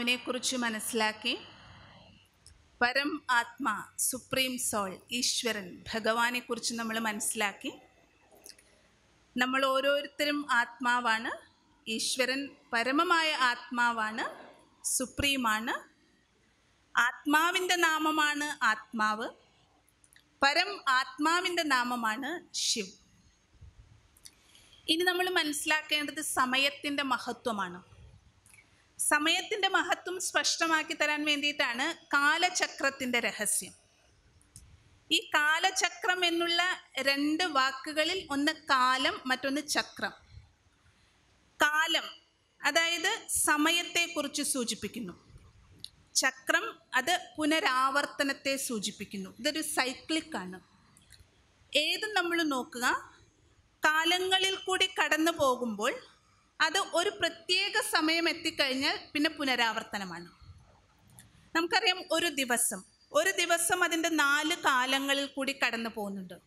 ആത്മാവിനെക്കുറിച്ച് മനസ്സിലാക്കി പരം ആത്മാ സുപ്രീം സോൾ ഈശ്വരൻ ഭഗവാനെക്കുറിച്ച് നമ്മൾ മനസ്സിലാക്കി നമ്മൾ ഓരോരുത്തരും ആത്മാവാണ് ഈശ്വരൻ പരമമായ ആത്മാവാണ് സുപ്രീമാണ് ആത്മാവിൻ്റെ നാമമാണ് ആത്മാവ് പരം ആത്മാവിൻ്റെ നാമമാണ് ശിവ് ഇനി നമ്മൾ മനസ്സിലാക്കേണ്ടത് സമയത്തിൻ്റെ മഹത്വമാണ് സമയത്തിൻ്റെ മഹത്വം സ്പഷ്ടമാക്കി തരാൻ വേണ്ടിയിട്ടാണ് കാലചക്രത്തിൻ്റെ രഹസ്യം ഈ കാലചക്രം എന്നുള്ള രണ്ട് വാക്കുകളിൽ ഒന്ന് കാലം മറ്റൊന്ന് ചക്രം കാലം അതായത് സമയത്തെക്കുറിച്ച് സൂചിപ്പിക്കുന്നു ചക്രം അത് പുനരാവർത്തനത്തെ സൂചിപ്പിക്കുന്നു ഇതൊരു സൈക്ലിക്കാണ് ഏത് നമ്മൾ നോക്കുക കാലങ്ങളിൽ കൂടി കടന്നു പോകുമ്പോൾ അത് ഒരു പ്രത്യേക സമയം എത്തിക്കഴിഞ്ഞാൽ പിന്നെ പുനരാവർത്തനമാണ് നമുക്കറിയാം ഒരു ദിവസം ഒരു ദിവസം അതിൻ്റെ നാല് കാലങ്ങളിൽ കൂടി കടന്നു പോകുന്നുണ്ട്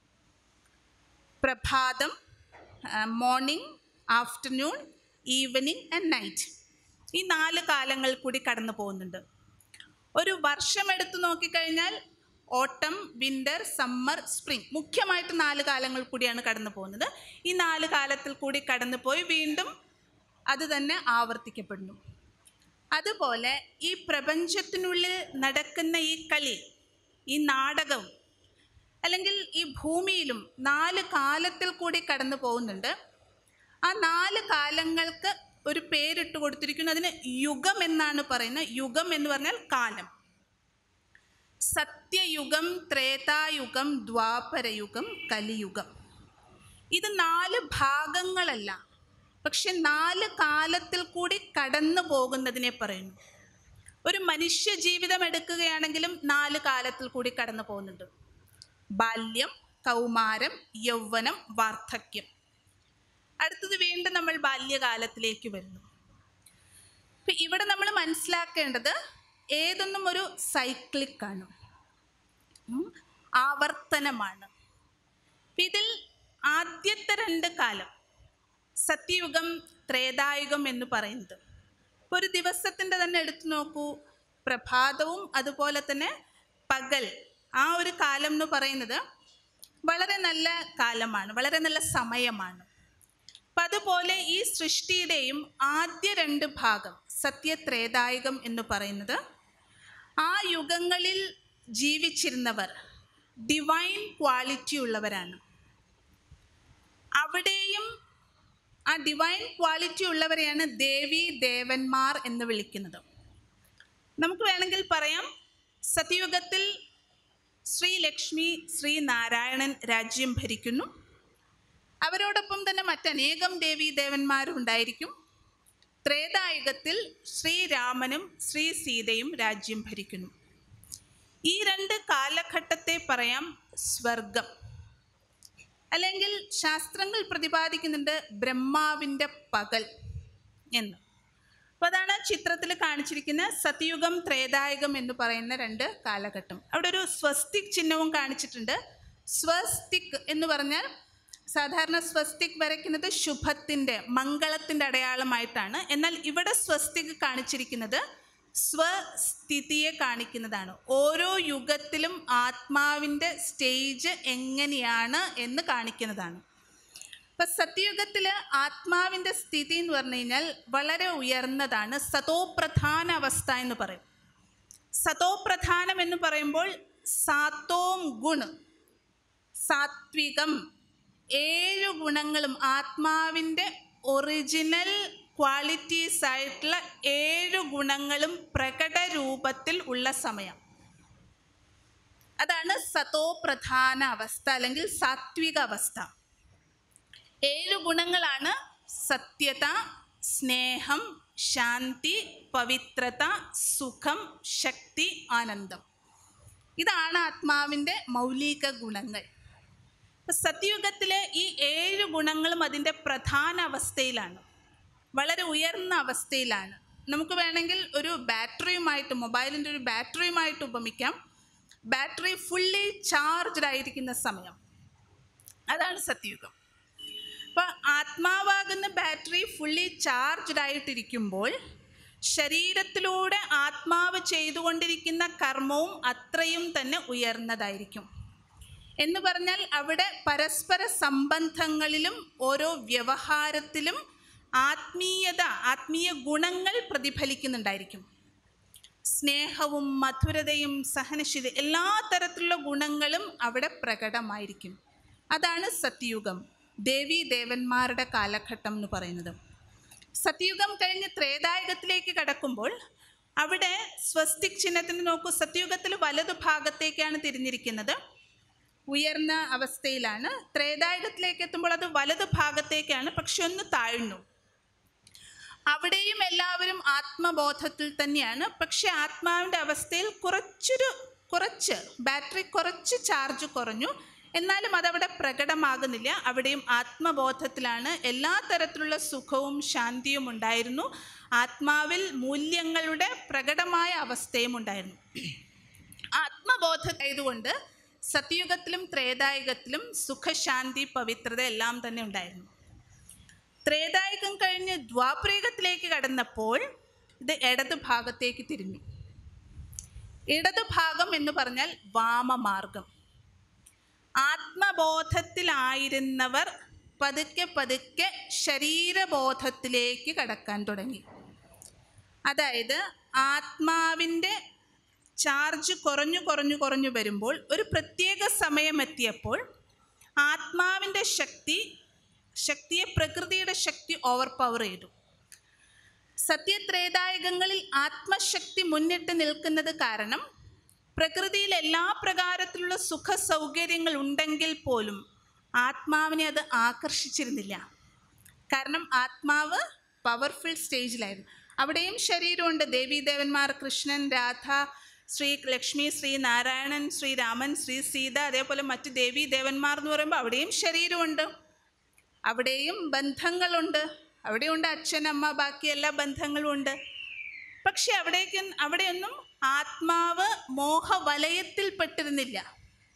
പ്രഭാതം morning afternoon evening and night ഈ നാല് കാലങ്ങൾ കൂടി കടന്നു പോകുന്നുണ്ട് ഒരു വർഷം എടുത്തു നോക്കിക്കഴിഞ്ഞാൽ ഓട്ടം വിൻ്റർ സമ്മർ സ്പ്രിംഗ് മുഖ്യമായിട്ട് നാല് കാലങ്ങൾ കൂടിയാണ് കടന്നു പോകുന്നത് ഈ നാല് കാലത്തിൽ കൂടി കടന്നു പോയി വീണ്ടും അത് തന്നെ ആവർത്തിക്കപ്പെടുന്നു അതുപോലെ ഈ പ്രപഞ്ചത്തിനുള്ളിൽ നടക്കുന്ന ഈ കളി ഈ നാടകം അല്ലെങ്കിൽ ഈ ഭൂമിയിലും നാല് കാലത്തിൽ കൂടി കടന്നു പോകുന്നുണ്ട് ആ നാല് കാലങ്ങൾക്ക് ഒരു പേരിട്ട് കൊടുത്തിരിക്കുന്നു അതിന് യുഗം എന്നാണ് പറയുന്നത് യുഗം എന്ന് പറഞ്ഞാൽ കാലം സത്യയുഗം ത്രേതായുഗം ദ്വാപരയുഗം കലിയുഗം ഇത് നാല് ഭാഗങ്ങളല്ല പക്ഷെ നാല് കാലത്തിൽ കൂടി കടന്നു പോകുന്നതിനെ പറയുന്നു ഒരു മനുഷ്യ ജീവിതം എടുക്കുകയാണെങ്കിലും നാല് കാലത്തിൽ കൂടി കടന്നു പോകുന്നുണ്ട് ബാല്യം കൗമാരം യൗവനം വാർദ്ധക്യം അടുത്തത് വീണ്ടും നമ്മൾ ബാല്യകാലത്തിലേക്ക് വരുന്നു ഇപ്പം ഇവിടെ നമ്മൾ മനസ്സിലാക്കേണ്ടത് ഏതൊന്നും ഒരു സൈക്ലിക്കാണ് ഉം, ആവർത്തനമാണ് ഇപ്പം ഇതിൽ ആദ്യത്തെ രണ്ട് കാലം സത്യയുഗം ത്രേതായുഗം എന്ന് പറയുന്നത് ഇപ്പോൾ ഒരു ദിവസത്തിൻ്റെ തന്നെ എടുത്തു നോക്കൂ പ്രഭാതവും അതുപോലെ തന്നെ പകൽ ആ ഒരു കാലം എന്ന് പറയുന്നത് വളരെ നല്ല കാലമാണ് വളരെ നല്ല സമയമാണ് അപ്പം അതുപോലെ ഈ സൃഷ്ടിയുടെയും ആദ്യ രണ്ട് ഭാഗം സത്യത്രേതായകം എന്ന് പറയുന്നത് ആ യുഗങ്ങളിൽ ജീവിച്ചിരുന്നവർ ഡിവൈൻ ക്വാളിറ്റി ഉള്ളവരാണ് അവിടെയും ആ ഡിവൈൻ ക്വാളിറ്റി ഉള്ളവരെയാണ് ദേവി ദേവന്മാർ എന്ന് വിളിക്കുന്നത് നമുക്ക് വേണമെങ്കിൽ പറയാം സത്യയുഗത്തിൽ ശ്രീലക്ഷ്മി ശ്രീനാരായണൻ രാജ്യം ഭരിക്കുന്നു അവരോടൊപ്പം തന്നെ മറ്റനേകം ദേവീ ദേവന്മാരും ഉണ്ടായിരിക്കും ത്രേതായുഗത്തിൽ ശ്രീരാമനും ശ്രീ സീതയും രാജ്യം ഭരിക്കുന്നു ഈ രണ്ട് കാലഘട്ടത്തെ പറയാം സ്വർഗം അല്ലെങ്കിൽ ശാസ്ത്രങ്ങൾ പ്രതിപാദിക്കുന്നുണ്ട് ബ്രഹ്മാവിൻ്റെ പകൽ എന്ന് അപ്പോൾ അതാണ് ചിത്രത്തിൽ കാണിച്ചിരിക്കുന്ന സത്യയുഗം ത്രേതായുഗം എന്ന് പറയുന്ന രണ്ട് കാലഘട്ടം അവിടെ ഒരു സ്വസ്തിക് ചിഹ്നവും കാണിച്ചിട്ടുണ്ട് സ്വസ്തിക് എന്ന് പറഞ്ഞാൽ സാധാരണ സ്വസ്തിക് വരയ്ക്കുന്നത് ശുഭത്തിൻ്റെ മംഗളത്തിൻ്റെ അടയാളമായിട്ടാണ് എന്നാൽ ഇവിടെ സ്വസ്തിക് കാണിച്ചിരിക്കുന്നത് സ്വസ്ഥിതിയെ കാണിക്കുന്നതാണ് ഓരോ യുഗത്തിലും ആത്മാവിൻ്റെ സ്റ്റേജ് എങ്ങനെയാണ് എന്ന് കാണിക്കുന്നതാണ് ഇപ്പം സത്യയുഗത്തിൽ ആത്മാവിൻ്റെ സ്ഥിതി എന്ന് പറഞ്ഞു കഴിഞ്ഞാൽ വളരെ ഉയർന്നതാണ് സതോപ്രധാന അവസ്ഥ എന്ന് പറയും സതോപ്രധാനം എന്ന് പറയുമ്പോൾ സാത്തോം ഗുണ് സാത്വികം ഏഴ് ഗുണങ്ങളും ആത്മാവിൻ്റെ ഒറിജിനൽ ക്വാളിറ്റീസ് ആയിട്ടുള്ള ഏഴ് ഗുണങ്ങളും പ്രകട രൂപത്തിൽ ഉള്ള സമയം അതാണ് സതോപ്രധാന അവസ്ഥ അല്ലെങ്കിൽ സാത്വിക അവസ്ഥ ഏഴ് ഗുണങ്ങളാണ് സത്യത സ്നേഹം ശാന്തി പവിത്രത സുഖം ശക്തി ആനന്ദം ഇതാണ് ആത്മാവിൻ്റെ മൗലിക ഗുണങ്ങൾ ഇപ്പൊ സത്യയുഗത്തിലെ ഈ ഏഴ് ഗുണങ്ങളും അതിൻ്റെ പ്രധാന അവസ്ഥയിലാണ് വളരെ ഉയർന്ന അവസ്ഥയിലാണ് നമുക്ക് വേണമെങ്കിൽ ഒരു ബാറ്ററിയുമായിട്ട് മൊബൈലിൻ്റെ ഒരു ബാറ്ററിയുമായിട്ട് ഉപമിക്കാം ബാറ്ററി ഫുള്ളി ചാർജ്ഡ് ആയിരിക്കുന്ന സമയം അതാണ് സത്യയുഗം അപ്പോൾ ആത്മാവാകുന്ന ബാറ്ററി ഫുള്ളി ചാർജ്ഡ് ആയിട്ടിരിക്കുമ്പോൾ ശരീരത്തിലൂടെ ആത്മാവ് ചെയ്തുകൊണ്ടിരിക്കുന്ന കർമ്മവും അത്രയും തന്നെ ഉയർന്നതായിരിക്കും എന്ന് പറഞ്ഞാൽ അവിടെ പരസ്പര സംബന്ധങ്ങളിലും ഓരോ വ്യവഹാരത്തിലും ആത്മീയത ആത്മീയ ഗുണങ്ങൾ പ്രതിഫലിക്കുന്നുണ്ടായിരിക്കും സ്നേഹവും മധുരതയും സഹനശീല എല്ലാ തരത്തിലുള്ള ഗുണങ്ങളും അവിടെ പ്രകടമായിരിക്കും അതാണ് സത്യയുഗം ദേവീ ദേവന്മാരുടെ കാലഘട്ടം എന്ന് പറയുന്നത് സത്യയുഗം കഴിഞ്ഞ് ത്രേതായുഗത്തിലേക്ക് കടക്കുമ്പോൾ അവിടെ സ്വസ്തിക് ചിഹ്നത്തിന് നോക്കൂ സത്യയുഗത്തിൽ വലതു ഭാഗത്തേക്കാണ് തിരിഞ്ഞിരിക്കുന്നത് ഉയർന്ന അവസ്ഥയിലാണ് ത്രേതായുഗത്തിലേക്ക് എത്തുമ്പോൾ അത് വലതു ഭാഗത്തേക്കാണ് പക്ഷെ ഒന്ന് താഴ്ന്നു അവിടെയും എല്ലാവരും ആത്മബോധത്തിൽ തന്നെയാണ് പക്ഷെ ആത്മാവിൻ്റെ അവസ്ഥയിൽ കുറച്ചൊരു കുറച്ച് ബാറ്ററി കുറച്ച് ചാർജ് കുറഞ്ഞു എന്നാലും അതവിടെ പ്രകടമാകുന്നില്ല അവിടെയും ആത്മബോധത്തിലാണ് എല്ലാ തരത്തിലുള്ള സുഖവും ശാന്തിയും ഉണ്ടായിരുന്നു ആത്മാവിൽ മൂല്യങ്ങളുടെ പ്രകടമായ അവസ്ഥയും ഉണ്ടായിരുന്നു ആത്മബോധമായതുകൊണ്ട് സത്യയുഗത്തിലും ത്രേതായുഗത്തിലും സുഖശാന്തി പവിത്രത എല്ലാം തന്നെ ഉണ്ടായിരുന്നു ത്രേതായുഗം കഴിഞ്ഞ് ദ്വാപരയുഗത്തിലേക്ക് കടന്നപ്പോൾ ഇത് ഇടതു ഭാഗത്തേക്ക് തിരിഞ്ഞു ഇടതു ഭാഗം എന്ന് പറഞ്ഞാൽ വാമമാർഗം ആത്മബോധത്തിലായിരുന്നവർ പതുക്കെ പതുക്കെ ശരീരബോധത്തിലേക്ക് കടക്കാൻ തുടങ്ങി അതായത് ആത്മാവിൻ്റെ ചാർജ് കുറഞ്ഞു കുറഞ്ഞു കുറഞ്ഞു വരുമ്പോൾ ഒരു പ്രത്യേക സമയമെത്തിയപ്പോൾ ആത്മാവിൻ്റെ ശക്തി ശക്തിയെ പ്രകൃതിയുടെ ശക്തി ഓവർ പവർ ചെയ്തു സത്യത്രേതായകങ്ങളിൽ ആത്മശക്തി മുന്നിട്ട് നിൽക്കുന്നത് കാരണം പ്രകൃതിയിൽ എല്ലാ പ്രകാരത്തിലുള്ള സുഖ സൗകര്യങ്ങൾ ഉണ്ടെങ്കിൽ പോലും ആത്മാവിനെ അത് ആകർഷിച്ചിരുന്നില്ല കാരണം ആത്മാവ് പവർഫുൾ സ്റ്റേജിലായിരുന്നു അവിടെയും ശരീരമുണ്ട് ദേവീദേവന്മാർ കൃഷ്ണൻ രാധ ശ്രീ ലക്ഷ്മി ശ്രീ നാരായണൻ ശ്രീരാമൻ ശ്രീ സീത അതേപോലെ മറ്റ് ദേവീ ദേവന്മാർ എന്ന് പറയുമ്പോൾ അവിടെയും ശരീരമുണ്ട് അവിടെയും ബന്ധങ്ങളുണ്ട് അവിടെയുണ്ട് അച്ഛൻ അമ്മ ബാക്കി എല്ലാ ബന്ധങ്ങളും ഉണ്ട് പക്ഷെ അവിടേക്ക് അവിടെയൊന്നും ആത്മാവ് മോഹവലയത്തിൽപ്പെട്ടിരുന്നില്ല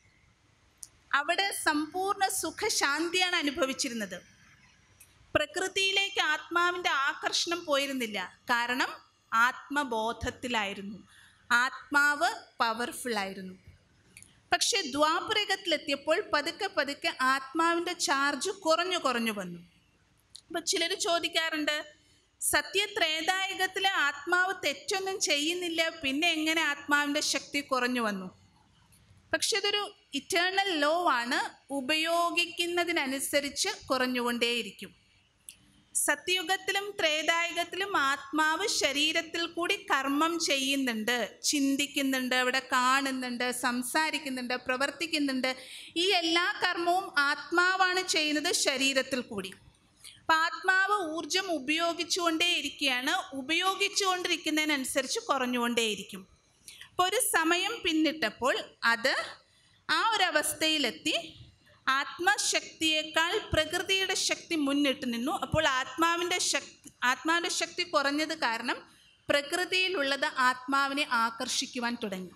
അവിടെ സമ്പൂർണ്ണ സുഖശാന്തിയാണ് അനുഭവിച്ചിരുന്നത് പ്രകൃതിയിലേക്ക് ആത്മാവിൻ്റെ ആകർഷണം പോയിരുന്നില്ല കാരണം ആത്മബോധത്തിലായിരുന്നു ആത്മാവ് പവർഫുൾ ആയിരുന്നു പക്ഷെ ദ്വാപരകത്തിലെത്തിയപ്പോൾ പതുക്കെ പതുക്കെ ആത്മാവിൻ്റെ ചാർജ് കുറഞ്ഞു കുറഞ്ഞു വന്നു അപ്പോൾ ചിലർ ചോദിക്കാറുണ്ട് സത്യത്രേതായകത്തിലെ ആത്മാവ് തെറ്റൊന്നും ചെയ്യുന്നില്ല പിന്നെ എങ്ങനെ ആത്മാവിൻ്റെ ശക്തി കുറഞ്ഞു വന്നു പക്ഷെ ഇതൊരു ഇറ്റേണൽ ലോ ആണ് ഉപയോഗിക്കുന്നതിനനുസരിച്ച് കുറഞ്ഞുകൊണ്ടേയിരിക്കും സത്യയുഗത്തിലും ത്രേതായുഗത്തിലും ആത്മാവ് ശരീരത്തിൽ കൂടി കർമ്മം ചെയ്യുന്നുണ്ട് ചിന്തിക്കുന്നുണ്ട് അവിടെ കാണുന്നുണ്ട് സംസാരിക്കുന്നുണ്ട് പ്രവർത്തിക്കുന്നുണ്ട് ഈ എല്ലാ കർമ്മവും ആത്മാവാണ് ചെയ്യുന്നത് ശരീരത്തിൽ കൂടി അപ്പം ആത്മാവ് ഊർജം ഉപയോഗിച്ചുകൊണ്ടേയിരിക്കുകയാണ് ഉപയോഗിച്ചുകൊണ്ടിരിക്കുന്നതിനനുസരിച്ച് കുറഞ്ഞുകൊണ്ടേയിരിക്കും അപ്പോൾ ഒരു സമയം പിന്നിട്ടപ്പോൾ അത് ആ ഒരവസ്ഥയിലെത്തി ആത്മശക്തിയേക്കാൾ പ്രകൃതിയുടെ ശക്തി മുന്നിട്ട് നിന്നു അപ്പോൾ ആത്മാവിൻ്റെ ശക്തി ആത്മാവിൻ്റെ ശക്തി കുറഞ്ഞത് കാരണം പ്രകൃതിയിലുള്ളത് ആത്മാവിനെ ആകർഷിക്കുവാൻ തുടങ്ങി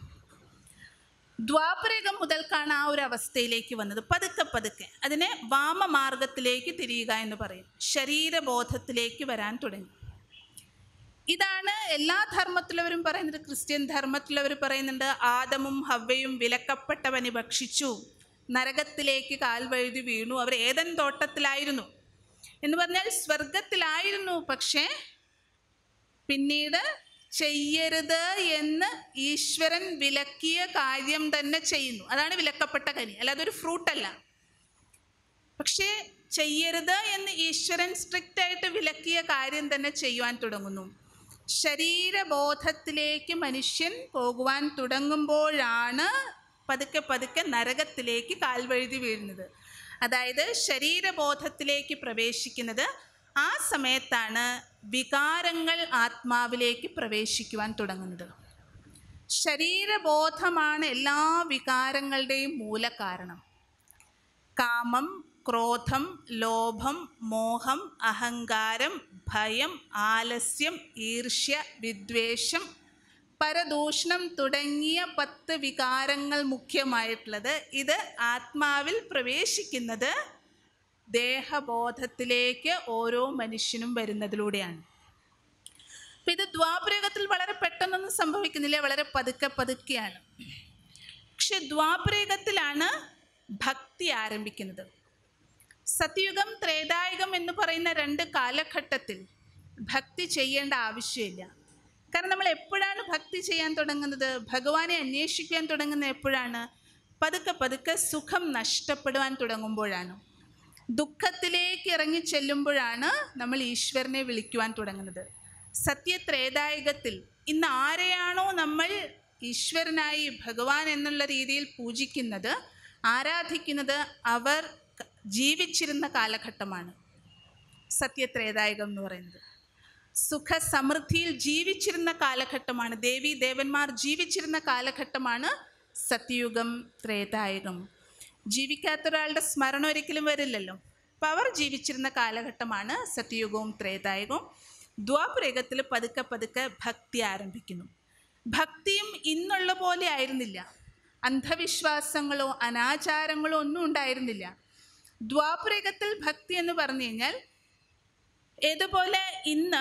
ദ്വാപരകം മുതൽക്കാണ് ആ ഒരു അവസ്ഥയിലേക്ക് വന്നത് പതുക്കെ പതുക്കെ അതിനെ വാമമാർഗത്തിലേക്ക് തിരിയുക എന്ന് പറയും ശരീരബോധത്തിലേക്ക് വരാൻ തുടങ്ങി ഇതാണ് എല്ലാ ധർമ്മത്തിലവരും പറയുന്നത് ക്രിസ്ത്യൻ ധർമ്മത്തിലവർ പറയുന്നുണ്ട് ആദമും ഹവ്വയും വിലക്കപ്പെട്ടവന് ഭക്ഷിച്ചു നരകത്തിലേക്ക് കാൽ വഴുതി വീണു അവർ ഏതൻ തോട്ടത്തിലായിരുന്നു എന്ന് പറഞ്ഞാൽ സ്വർഗത്തിലായിരുന്നു പക്ഷേ പിന്നീട് ചെയ്യരുത് എന്ന് ഈശ്വരൻ വിലക്കിയ കാര്യം തന്നെ ചെയ്യുന്നു അതാണ് വിലക്കപ്പെട്ട കനി അല്ലാതെ ഒരു ഫ്രൂട്ടല്ല പക്ഷേ ചെയ്യരുത് എന്ന് ഈശ്വരൻ സ്ട്രിക്റ്റ് ആയിട്ട് വിലക്കിയ കാര്യം തന്നെ ചെയ്യുവാൻ തുടങ്ങുന്നു ശരീരബോധത്തിലേക്ക് മനുഷ്യൻ പോകുവാൻ തുടങ്ങുമ്പോഴാണ് പതുക്കെ പതുക്കെ നരകത്തിലേക്ക് കാൽവഴുതി വീഴുന്നത് അതായത് ശരീരബോധത്തിലേക്ക് പ്രവേശിക്കുന്നത് ആ സമയത്താണ് വികാരങ്ങൾ ആത്മാവിലേക്ക് പ്രവേശിക്കുവാൻ തുടങ്ങുന്നത് ശരീരബോധമാണ് എല്ലാ വികാരങ്ങളുടെയും മൂലകാരണം കാമം ക്രോധം ലോഭം മോഹം അഹങ്കാരം ഭയം ആലസ്യം ഈർഷ്യ വിദ്വേഷം പരദൂഷണം തുടങ്ങിയ പത്ത് വികാരങ്ങൾ മുഖ്യമായിട്ടുള്ളത് ഇത് ആത്മാവിൽ പ്രവേശിക്കുന്നത് ദേഹബോധത്തിലേക്ക് ഓരോ മനുഷ്യനും വരുന്നതിലൂടെയാണ് അപ്പം ഇത് ദ്വാപരയുഗത്തിൽ വളരെ പെട്ടെന്നൊന്നും സംഭവിക്കുന്നില്ല വളരെ പതുക്കെ പതുക്കെയാണ് പക്ഷെ ദ്വാപരയുഗത്തിലാണ് ഭക്തി ആരംഭിക്കുന്നത് സത്യയുഗം ത്രേതായുഗം എന്ന് പറയുന്ന രണ്ട് കാലഘട്ടത്തിൽ ഭക്തി ചെയ്യേണ്ട ആവശ്യമില്ല കാരണം നമ്മൾ എപ്പോഴാണ് ഭക്തി ചെയ്യാൻ തുടങ്ങുന്നത് ഭഗവാനെ അന്വേഷിക്കാൻ തുടങ്ങുന്നത് എപ്പോഴാണ് പതുക്കെ പതുക്കെ സുഖം നഷ്ടപ്പെടുവാൻ തുടങ്ങുമ്പോഴാണ് ദുഃഖത്തിലേക്ക് ഇറങ്ങി ചെല്ലുമ്പോഴാണ് നമ്മൾ ഈശ്വരനെ വിളിക്കുവാൻ തുടങ്ങുന്നത് സത്യത്രേതായുഗത്തിൽ ഇന്ന് ആരെയാണോ നമ്മൾ ഈശ്വരനായി ഭഗവാൻ എന്നുള്ള രീതിയിൽ പൂജിക്കുന്നത് ആരാധിക്കുന്നത് അവർ ക- ജീവിച്ചിരുന്ന കാലഘട്ടമാണ് സത്യത്രേതായുഗം എന്ന് പറയുന്നത് സുഖ സമൃദ്ധിയിൽ ജീവിച്ചിരുന്ന കാലഘട്ടമാണ് ദേവി ദേവന്മാർ ജീവിച്ചിരുന്ന കാലഘട്ടമാണ് സത്യയുഗം ത്രേതായുഗം ജീവിക്കാത്ത ഒരാളുടെ സ്മരണ ഒരിക്കലും വരില്ലല്ലോ അപ്പം അവർ ജീവിച്ചിരുന്ന കാലഘട്ടമാണ് സത്യയുഗവും ത്രേതായുഗവും ദ്വാപരയുഗത്തിൽ പതുക്കെ പതുക്കെ ഭക്തി ആരംഭിക്കുന്നു ഭക്തിയും ഇന്നുള്ള പോലെ ആയിരുന്നില്ല അന്ധവിശ്വാസങ്ങളോ അനാചാരങ്ങളോ ഒന്നും ഉണ്ടായിരുന്നില്ല ദ്വാപരയുഗത്തിൽ ഭക്തി എന്ന് പറഞ്ഞു കഴിഞ്ഞാൽ ഏതുപോലെ ഇന്ന്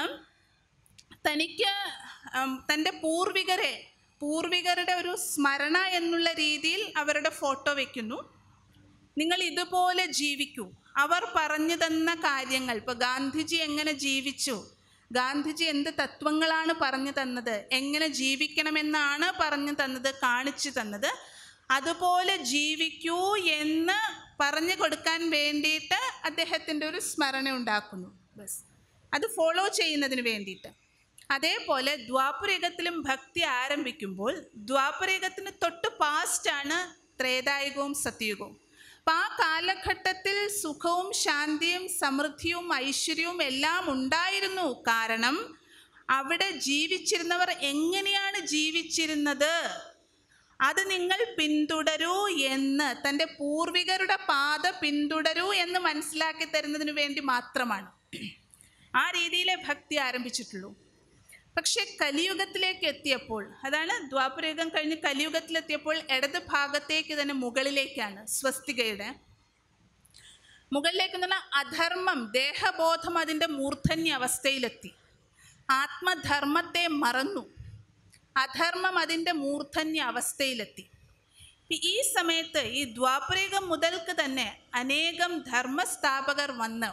തനിക്ക് ഉം, തൻ്റെ പൂർവികരെ പൂർവികരുടെ ഒരു സ്മരണ എന്നുള്ള രീതിയിൽ അവരുടെ ഫോട്ടോ വെക്കുന്നു നിങ്ങൾ ഇതുപോലെ ജീവിക്കൂ അവർ പറഞ്ഞു തന്ന കാര്യങ്ങൾ ഇപ്പോൾ ഗാന്ധിജി എങ്ങനെ ജീവിച്ചു ഗാന്ധിജി എന്ത് തത്വങ്ങളാണ് പറഞ്ഞു തന്നത് എങ്ങനെ ജീവിക്കണമെന്നാണ് പറഞ്ഞു തന്നത് കാണിച്ചു തന്നത് അതുപോലെ ജീവിക്കൂ എന്ന് പറഞ്ഞു കൊടുക്കാൻ വേണ്ടിയിട്ട് അദ്ദേഹത്തിൻ്റെ ഒരു സ്മരണ ഉണ്ടാക്കുന്നു ബസ് അത് ഫോളോ ചെയ്യുന്നതിന് വേണ്ടിയിട്ട് അതേപോലെ ദ്വാപരയുഗത്തിലും ഭക്തി ആരംഭിക്കുമ്പോൾ ദ്വാപരയുഗത്തിന് തൊട്ട് പാസ്റ്റാണ് ത്രേതായുഗവും സത്യയുഗവും അപ്പം ആ കാലഘട്ടത്തിൽ സുഖവും ശാന്തിയും സമൃദ്ധിയും ഐശ്വര്യവും എല്ലാം ഉണ്ടായിരുന്നു കാരണം അവിടെ ജീവിച്ചിരുന്നവർ എങ്ങനെയാണ് ജീവിച്ചിരുന്നത് അത് നിങ്ങൾ പിന്തുടരൂ എന്ന് തൻ്റെ പൂർവികരുടെ പാത പിന്തുടരൂ എന്ന് മനസ്സിലാക്കി തരുന്നതിന് വേണ്ടി മാത്രമാണ് ആ രീതിയിലെ ഭക്തി ആരംഭിച്ചിട്ടുള്ളൂ പക്ഷേ കലിയുഗത്തിലേക്ക് എത്തിയപ്പോൾ അതാണ് ദ്വാപരയുഗം കഴിഞ്ഞ് കലിയുഗത്തിലെത്തിയപ്പോൾ ഇടത് ഭാഗത്തേക്ക് തന്നെ മുകളിലേക്കാണ് സ്വസ്തികയുടെ മുകളിലേക്ക് എന്ന് പറഞ്ഞാൽ അധർമ്മം ദേഹബോധം അതിൻ്റെ മൂർധന്യ അവസ്ഥയിലെത്തി ആത്മധർമ്മത്തെ മറന്നു അധർമ്മം അതിൻ്റെ മൂർധന്യ അവസ്ഥയിലെത്തി ഇ- ഈ സമയത്ത് ഈ ദ്വാപരയുഗം മുതൽക്ക് തന്നെ അനേകം ധർമ്മസ്ഥാപകർ വന്ന്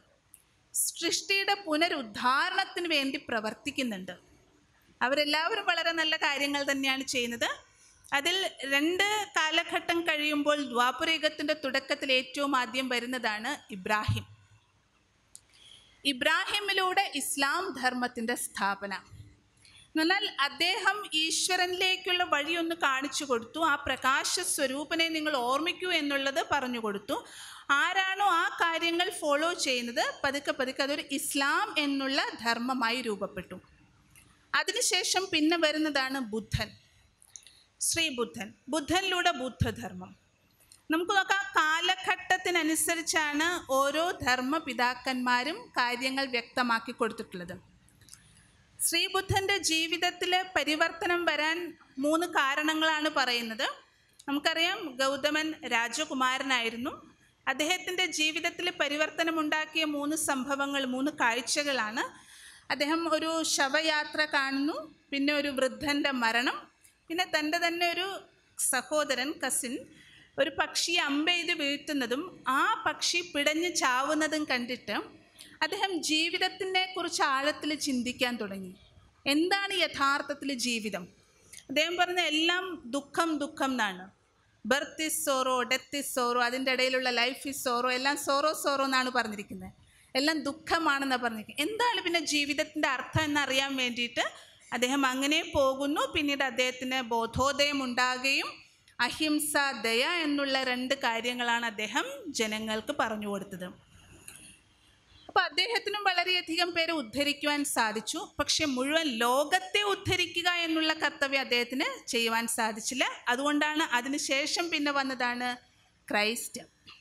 സൃഷ്ടിയുടെ പുനരുദ്ധാരണത്തിന് വേണ്ടി പ്രവർത്തിക്കുന്നുണ്ട് അവരെല്ലാവരും വളരെ നല്ല കാര്യങ്ങൾ തന്നെയാണ് ചെയ്യുന്നത് അതിൽ രണ്ട് കാലഘട്ടം കഴിയുമ്പോൾ ദ്വാപരയുഗത്തിൻ്റെ തുടക്കത്തിൽ ഏറ്റവും ആദ്യം വരുന്നതാണ് ഇബ്രാഹിം ഇബ്രാഹിമിലൂടെ ഇസ്ലാം ധർമ്മത്തിൻ്റെ സ്ഥാപന എന്നാൽ അദ്ദേഹം ഈശ്വരനിലേക്കുള്ള വഴിയൊന്ന് കാണിച്ചു കൊടുത്തു ആ പ്രകാശ സ്വരൂപനെ നിങ്ങൾ ഓർമ്മിക്കൂ എന്നുള്ളത് പറഞ്ഞു കൊടുത്തു ആരാണോ ആ കാര്യങ്ങൾ ഫോളോ ചെയ്യുന്നത് പതുക്കെ പതുക്കെ അതൊരു ഇസ്ലാം എന്നുള്ള ധർമ്മമായി രൂപപ്പെട്ടു അതിനുശേഷം പിന്നെ വരുന്നതാണ് ബുദ്ധൻ ശ്രീ ബുദ്ധൻ ബുദ്ധനിലൂടെ ബുദ്ധധർമ്മം നമുക്ക് നോക്കാം കാലഘട്ടത്തിനനുസരിച്ചാണ് ഓരോ ധർമ്മ പിതാക്കന്മാരും കാര്യങ്ങൾ വ്യക്തമാക്കി കൊടുത്തിട്ടുള്ളത് ശ്രീബുദ്ധൻ്റെ ജീവിതത്തിൽ പരിവർത്തനം വരാൻ മൂന്ന് കാരണങ്ങളാണ് പറയുന്നത് നമുക്കറിയാം ഗൗതമൻ രാജകുമാരനായിരുന്നു അദ്ദേഹത്തിൻ്റെ ജീവിതത്തിൽ പരിവർത്തനമുണ്ടാക്കിയ മൂന്ന് സംഭവങ്ങൾ മൂന്ന് കാഴ്ചകളാണ് അദ്ദേഹം ഒരു ശവയാത്ര കാണുന്നു പിന്നെ ഒരു വൃദ്ധൻ്റെ മരണം പിന്നെ തൻ്റെ തന്നെ ഒരു സഹോദരൻ കസിൻ ഒരു പക്ഷിയെ അമ്പെയ്ത് വീഴ്ത്തുന്നതും ആ പക്ഷി പിടഞ്ഞ് ചാവുന്നതും കണ്ടിട്ട് അദ്ദേഹം ജീവിതത്തിനെ കുറിച്ച് ആഴത്തിൽ ചിന്തിക്കാൻ തുടങ്ങി എന്താണ് യഥാർത്ഥത്തിൽ ജീവിതം അദ്ദേഹം പറഞ്ഞ എല്ലാം ദുഃഖം ദുഃഖം എന്നാണ് birth is sorrow death is sorrow അതിൻ്റെ ഇടയിലുള്ള ലൈഫ് ഇസ് സോറോ എല്ലാം സോറോ സോറോ എന്നാണ് പറഞ്ഞിരിക്കുന്നത് എല്ലാം ദുഃഖമാണെന്നാണ് പറഞ്ഞിരിക്കുന്നത് എന്താണ് പിന്നെ ജീവിതത്തിൻ്റെ അർത്ഥം എന്നറിയാൻ വേണ്ടിയിട്ട് അദ്ദേഹം അങ്ങനെ പോകുന്നു പിന്നീട് അദ്ദേഹത്തിന് ബോധോദയം ഉണ്ടാകുകയും അഹിംസ ദയ എന്നുള്ള രണ്ട് കാര്യങ്ങളാണ് അദ്ദേഹം ജനങ്ങൾക്ക് പറഞ്ഞു കൊടുത്തത് അപ്പോൾ അദ്ദേഹത്തിനും വളരെയധികം പേരെ ഉദ്ധരിക്കുവാൻ സാധിച്ചു പക്ഷെ മുഴുവൻ ലോകത്തെ ഉദ്ധരിക്കുക എന്നുള്ള കർത്തവ്യം അദ്ദേഹത്തിന് ചെയ്യുവാൻ സാധിച്ചില്ല അതുകൊണ്ടാണ് അതിനുശേഷം പിന്നെ വന്നതാണ് ക്രൈസ്റ്റ്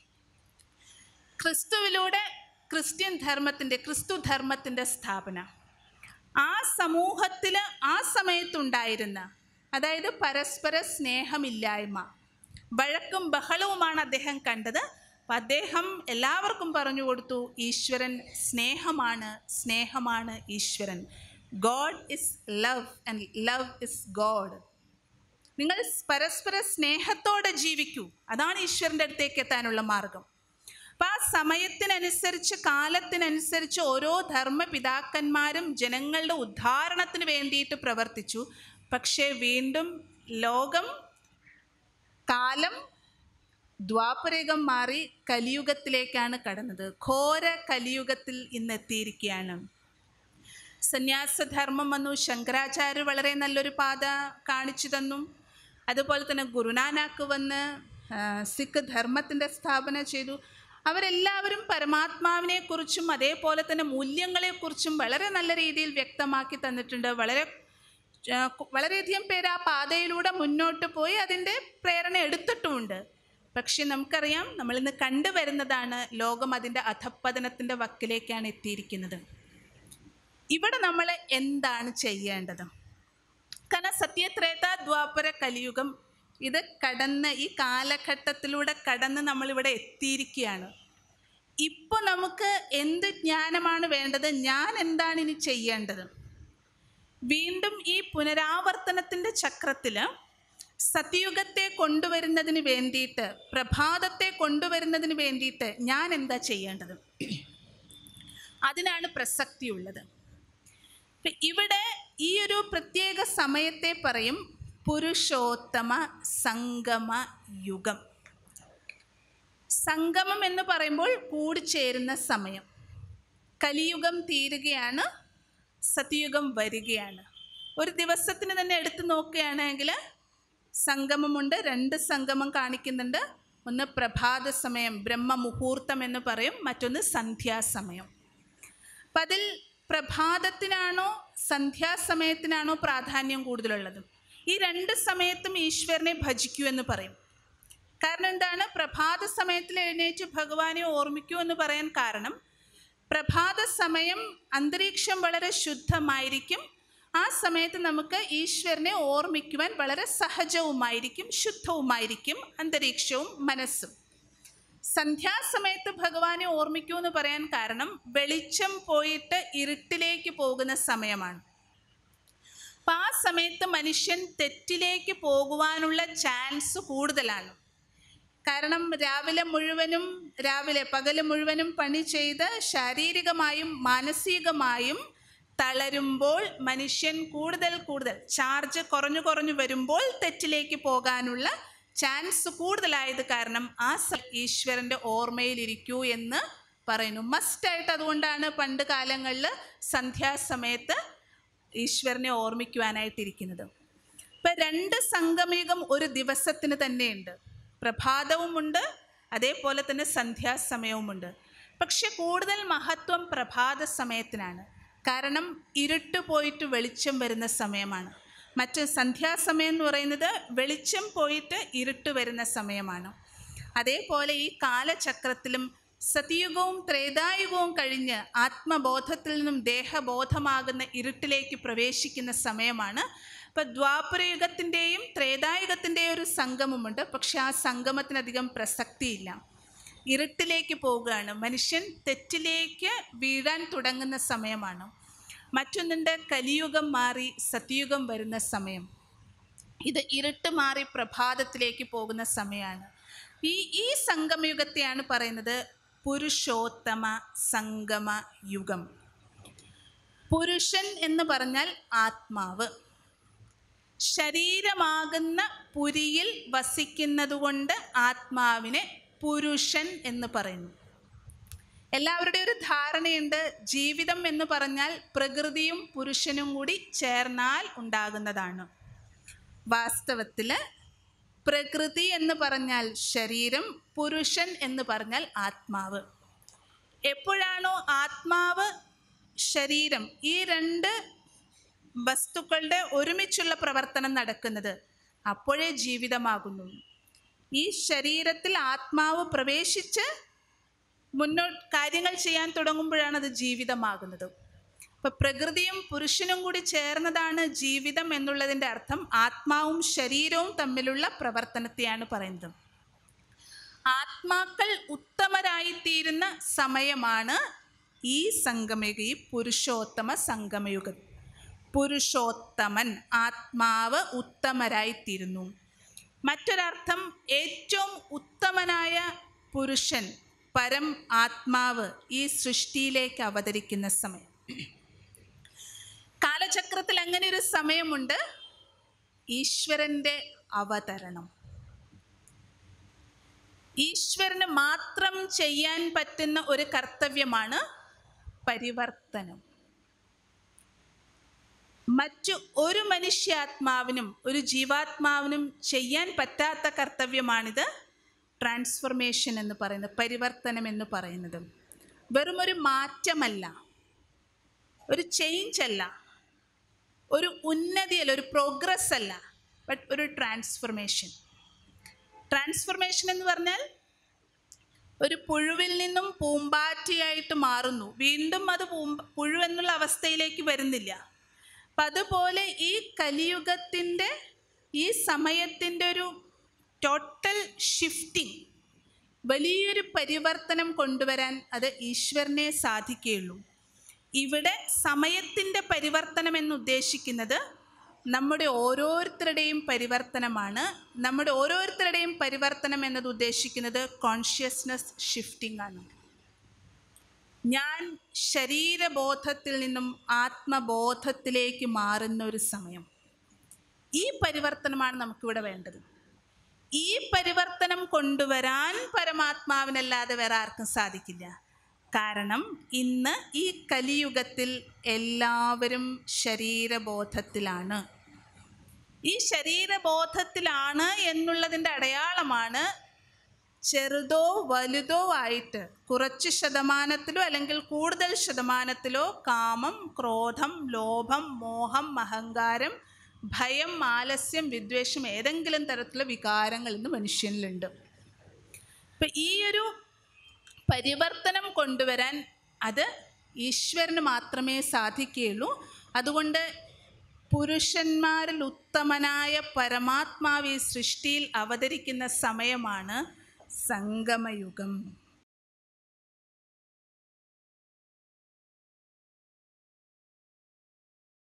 ക്രിസ്തുവിലൂടെ ക്രിസ്ത്യൻ ധർമ്മത്തിൻ്റെ ക്രിസ്തു ധർമ്മത്തിൻ്റെ സ്ഥാപന ആ സമൂഹത്തിൽ ആ സമയത്തുണ്ടായിരുന്ന അതായത് പരസ്പര സ്നേഹമില്ലായ്മ വഴക്കും ബഹളവുമാണ് അദ്ദേഹം കണ്ടത് അപ്പം അദ്ദേഹം എല്ലാവർക്കും പറഞ്ഞു കൊടുത്തു ഈശ്വരൻ സ്നേഹമാണ് സ്നേഹമാണ് ഈശ്വരൻ God is love and love is God നിങ്ങൾ പരസ്പര സ്നേഹത്തോടെ ജീവിക്കൂ അതാണ് ഈശ്വരൻ്റെ അടുത്തേക്ക് എത്താനുള്ള മാർഗം അപ്പം ആ സമയത്തിനനുസരിച്ച് കാലത്തിനനുസരിച്ച് ഓരോ ധർമ്മപിതാക്കന്മാരും ജനങ്ങളുടെ ഉദ്ധാരണത്തിന് വേണ്ടിയിട്ട് പ്രവർത്തിച്ചു പക്ഷേ വീണ്ടും ലോകം കാലം ദ്വാപരയുഗം മാറി കലിയുഗത്തിലേക്കാണ് കടന്നത് ഘോര കലിയുഗത്തിൽ ഇന്നെത്തിയിരിക്കുകയാണ് സന്യാസധർമ്മം വന്നു ശങ്കരാചാര്യ വളരെ നല്ലൊരു പാത കാണിച്ചു തന്നു അതുപോലെ തന്നെ ഗുരുനാനാക്ക് വന്ന് ആ, സിഖ് ധർമ്മത്തിൻ്റെ സ്ഥാപന ചെയ്തു അവരെല്ലാവരും പരമാത്മാവിനെക്കുറിച്ചും അതേപോലെ തന്നെ മൂല്യങ്ങളെക്കുറിച്ചും വളരെ നല്ല രീതിയിൽ വ്യക്തമാക്കി തന്നിട്ടുണ്ട് വളരെ ആ, കു- വളരെയധികം പേര് ആ പാതയിലൂടെ മുന്നോട്ട് പോയി അതിൻ്റെ പ്രേരണ എടുത്തിട്ടുമുണ്ട് പക്ഷെ നമുക്കറിയാം നമ്മളിന്ന് കണ്ടുവരുന്നതാണ് ലോകം അതിൻ്റെ അധപ്പതനത്തിൻ്റെ വക്കിലേക്കാണ് എത്തിയിരിക്കുന്നത് ഇവിടെ നമ്മൾ എന്താണ് ചെയ്യേണ്ടത് കാരണം സത്യത്രേത ദ്വാപര കലിയുഗം ഇത് കടന്ന് ഈ കാലഘട്ടത്തിലൂടെ കടന്ന് നമ്മളിവിടെ എത്തിയിരിക്കുകയാണ് ഇപ്പോൾ നമുക്ക് എന്ത് ജ്ഞാനമാണ് വേണ്ടത് ഞാൻ എന്താണ് ഇനി ചെയ്യേണ്ടത് വീണ്ടും ഈ പുനരാവർത്തനത്തിൻ്റെ ചക്രത്തിൽ സത്യയുഗത്തെ കൊണ്ടുവരുന്നതിന് വേണ്ടിയിട്ട് പ്രഭാതത്തെ കൊണ്ടുവരുന്നതിന് വേണ്ടിയിട്ട് ഞാൻ എന്താ ചെയ്യേണ്ടത് അതിനാണ് പ്രസക്തിയുള്ളത് ഇപ്പൊ ഇവിടെ ഈ ഒരു പ്രത്യേക സമയത്തെ പറയും പുരുഷോത്തമ സംഗമ യുഗം സംഗമം എന്ന് പറയുമ്പോൾ കൂടിച്ചേരുന്ന സമയം കലിയുഗം തീരുകയാണ് സത്യയുഗം വരികയാണ് ഒരു ദിവസത്തിന് തന്നെ എടുത്തു നോക്കുകയാണെങ്കിൽ സംഗമമുണ്ട് രണ്ട് സംഗമം കാണിക്കുന്നുണ്ട് ഒന്ന് പ്രഭാത സമയം ബ്രഹ്മമുഹൂർത്തം എന്ന് പറയും മറ്റൊന്ന് സന്ധ്യാസമയം അപ്പം അതിൽ പ്രഭാതത്തിനാണോ സന്ധ്യാസമയത്തിനാണോ പ്രാധാന്യം കൂടുതലുള്ളത് ഈ രണ്ട് സമയത്തും ഈശ്വരനെ ഭജിക്കൂ എന്ന് പറയും കാരണം എന്താണ് പ്രഭാത സമയത്തിൽ എഴുന്നേറ്റ് ഭഗവാനെ ഓർമ്മിക്കൂ എന്ന് പറയാൻ കാരണം പ്രഭാത സമയം അന്തരീക്ഷം വളരെ ശുദ്ധമായിരിക്കും ആ സമയത്ത് നമുക്ക് ഈശ്വരനെ ഓർമ്മിക്കുവാൻ വളരെ സഹജവുമായിരിക്കും ശുദ്ധവുമായിരിക്കും അന്തരീക്ഷവും മനസ്സും സന്ധ്യാസമയത്ത് ഭഗവാനെ ഓർമ്മിക്കൂ എന്ന് പറയാൻ കാരണം വെളിച്ചം പോയിട്ട് ഇരുട്ടിലേക്ക് പോകുന്ന സമയമാണ് അപ്പം ആ സമയത്ത് മനുഷ്യൻ തെറ്റിലേക്ക് പോകുവാനുള്ള ചാൻസ് കൂടുതലാണ് കാരണം രാവിലെ മുഴുവനും രാവിലെ പകല് മുഴുവനും പണി ചെയ്ത് ശാരീരികമായും മാനസികമായും തളരുമ്പോൾ മനുഷ്യൻ കൂടുതൽ കൂടുതൽ ചാർജ് കുറഞ്ഞു കുറഞ്ഞു വരുമ്പോൾ തെറ്റിലേക്ക് പോകാനുള്ള ചാൻസ് കൂടുതലായത് കാരണം ആ സ ഈശ്വരൻ്റെ ഓർമ്മയിലിരിക്കൂ എന്ന് പറയുന്നു മസ്റ്റായിട്ട് അതുകൊണ്ടാണ് പണ്ട് കാലങ്ങളിൽ സന്ധ്യാസമയത്ത് ഈശ്വരനെ ഓർമ്മിക്കുവാനായിട്ടിരിക്കുന്നത് ഇപ്പം രണ്ട് സംഗമയുഗം ഒരു ദിവസത്തിന് തന്നെയുണ്ട് പ്രഭാതവുമുണ്ട് അതേപോലെ തന്നെ സന്ധ്യാസമയവുമുണ്ട് പക്ഷെ കൂടുതൽ മഹത്വം പ്രഭാത സമയത്തിനാണ് കാരണം ഇരുട്ട് പോയിട്ട് വെളിച്ചം വരുന്ന സമയമാണ് മറ്റ് സന്ധ്യാസമയം എന്ന് പറയുന്നത് വെളിച്ചം പോയിട്ട് ഇരുട്ട് വരുന്ന സമയമാണ് അതേപോലെ ഈ കാലചക്രത്തിലും സതയുഗവും ത്രേതായുഗവും കഴിഞ്ഞ് ആത്മബോധത്തിൽ നിന്നും ദേഹബോധമാകുന്ന ഇരുട്ടിലേക്ക് പ്രവേശിക്കുന്ന സമയമാണ് ഇപ്പം ദ്വാപരയുഗത്തിൻ്റെയും ത്രേതായുഗത്തിൻ്റെയും ഒരു സംഗമമുണ്ട് പക്ഷെ ആ സംഗമത്തിനധികം പ്രസക്തിയില്ല ഇരുട്ടിലേക്ക് പോവുകയാണ് മനുഷ്യൻ തെറ്റിലേക്ക് വീഴാൻ തുടങ്ങുന്ന സമയമാണ് മറ്റൊന്നുണ്ട് കലിയുഗം മാറി സത്യയുഗം വരുന്ന സമയം ഇത് ഇരുട്ട് മാറി പ്രഭാതത്തിലേക്ക് പോകുന്ന സമയമാണ് ഈ ഈ സംഗമയുഗത്തെയാണ് പറയുന്നത് പുരുഷോത്തമ സംഗമ യുഗം പുരുഷൻ എന്ന് പറഞ്ഞാൽ ആത്മാവ് ശരീരമാകുന്ന പുരിയിൽ വസിക്കുന്നതുകൊണ്ട് ആത്മാവിനെ പുരുഷൻ എന്ന് പറയുന്നു എല്ലാവരുടെയും ഒരു ധാരണയുണ്ട് ജീവിതം എന്ന് പറഞ്ഞാൽ പ്രകൃതിയും പുരുഷനും കൂടി ചേർന്നാൽ ഉണ്ടാകുന്നതാണ് വാസ്തവത്തിൽ പ്രകൃതി എന്ന് പറഞ്ഞാൽ ശരീരം പുരുഷൻ എന്ന് പറഞ്ഞാൽ ആത്മാവ് എപ്പോഴാണോ ആത്മാവ് ശരീരം ഈ രണ്ട് വസ്തുക്കളുടെ ഒരുമിച്ചുള്ള പ്രവർത്തനം നടക്കുന്നത് അപ്പോഴേ ജീവിതമാകുന്നു ഈ ശരീരത്തിൽ ആത്മാവ് പ്രവേശിച്ച് മുന്നോട്ട് കാര്യങ്ങൾ ചെയ്യാൻ തുടങ്ങുമ്പോഴാണ് അത് ജീവിതമാകുന്നത് അപ്പം പ്രകൃതിയും പുരുഷനും കൂടി ചേർന്നതാണ് ജീവിതം എന്നുള്ളതിൻ്റെ അർത്ഥം ആത്മാവും ശരീരവും തമ്മിലുള്ള പ്രവർത്തനത്തെയാണ് പറയുന്നത് ആത്മാക്കൾ ഉത്തമരായിത്തീരുന്ന സമയമാണ് ഈ സംഗമയുഗ ഈ പുരുഷോത്തമ സംഗമയുഗം പുരുഷോത്തമൻ ആത്മാവ് ഉത്തമരായിത്തീരുന്നു മറ്റൊരർത്ഥം ഏറ്റവും ഉത്തമനായ പുരുഷൻ പരം ആത്മാവ് ഈ സൃഷ്ടിയിലേക്ക് അവതരിക്കുന്ന സമയം കാലചക്രത്തിൽ അങ്ങനെ ഒരു സമയമുണ്ട് ഈശ്വരൻ്റെ അവതരണം ഈശ്വരന് മാത്രം ചെയ്യാൻ പറ്റുന്ന ഒരു കർത്തവ്യമാണ് പരിവർത്തനം മറ്റു ഒരു മനുഷ്യാത്മാവിനും ഒരു ജീവാത്മാവിനും ചെയ്യാൻ പറ്റാത്ത കർത്തവ്യമാണിത് ട്രാൻസ്ഫർമേഷൻ എന്ന് പറയുന്നത് പരിവർത്തനം എന്ന് പറയുന്നത് വെറും ഒരു മാറ്റമല്ല ഒരു ചേഞ്ച് അല്ല ഒരു ഉന്നതിയല്ല ഒരു പ്രോഗ്രസ് അല്ല ബട്ട് ഒരു ട്രാൻസ്ഫർമേഷൻ ട്രാൻസ്ഫർമേഷൻ എന്ന് പറഞ്ഞാൽ ഒരു പുഴുവിൽ നിന്നും പൂമ്പാറ്റയായിട്ട് മാറുന്നു വീണ്ടും അത് പൂമ്പ പുഴു എന്നുള്ള അവസ്ഥയിലേക്ക് വരുന്നില്ല അപ്പം അതുപോലെ ഈ കലിയുഗത്തിൻ്റെ ഈ സമയത്തിൻ്റെ ഒരു ടോട്ടൽ ഷിഫ്റ്റിംഗ് വലിയൊരു പരിവർത്തനം കൊണ്ടുവരാൻ അത് ഈശ്വരനെ സാധിക്കുകയുള്ളൂ ഇവിടെ സമയത്തിൻ്റെ പരിവർത്തനം എന്ന് ഉദ്ദേശിക്കുന്നത് നമ്മുടെ ഓരോരുത്തരുടെയും പരിവർത്തനമാണ് നമ്മുടെ ഓരോരുത്തരുടെയും പരിവർത്തനം എന്നത് ഉദ്ദേശിക്കുന്നത് കോൺഷ്യസ്നസ് ഷിഫ്റ്റിംഗ് ആണ് ഞാൻ ശരീരബോധത്തിൽ നിന്നും ആത്മബോധത്തിലേക്ക് മാറുന്ന ഒരു സമയം ഈ പരിവർത്തനമാണ് നമുക്കിവിടെ വേണ്ടത് ഈ പരിവർത്തനം കൊണ്ടുവരാൻ പരമാത്മാവിനല്ലാതെ വേറെ ആർക്കും സാധിക്കില്ല കാരണം ഇന്ന് ഈ കലിയുഗത്തിൽ എല്ലാവരും ശരീരബോധത്തിലാണ് ഈ ശരീരബോധത്തിലാണ് എന്നുള്ളതിൻ്റെ അടയാളമാണ് ചെറുതോ വലുതോ ആയിട്ട് കുറച്ച് ശതമാനത്തിലോ അല്ലെങ്കിൽ കൂടുതൽ ശതമാനത്തിലോ കാമം ക്രോധം ലോഭം മോഹം അഹങ്കാരം ഭയം ആലസ്യം വിദ്വേഷം ഏതെങ്കിലും തരത്തിലുള്ള വികാരങ്ങൾ ഇന്ന് മനുഷ്യനിലുണ്ട് അപ്പം ഈ ഒരു പരിവർത്തനം കൊണ്ടുവരാൻ അത് ഈശ്വരന് മാത്രമേ സാധിക്കുകയുള്ളൂ അതുകൊണ്ട് പുരുഷന്മാരിൽ ഉത്തമനായ പരമാത്മാവ് ഈ സൃഷ്ടിയിൽ അവതരിക്കുന്ന സമയമാണ് സംഗമയുഗം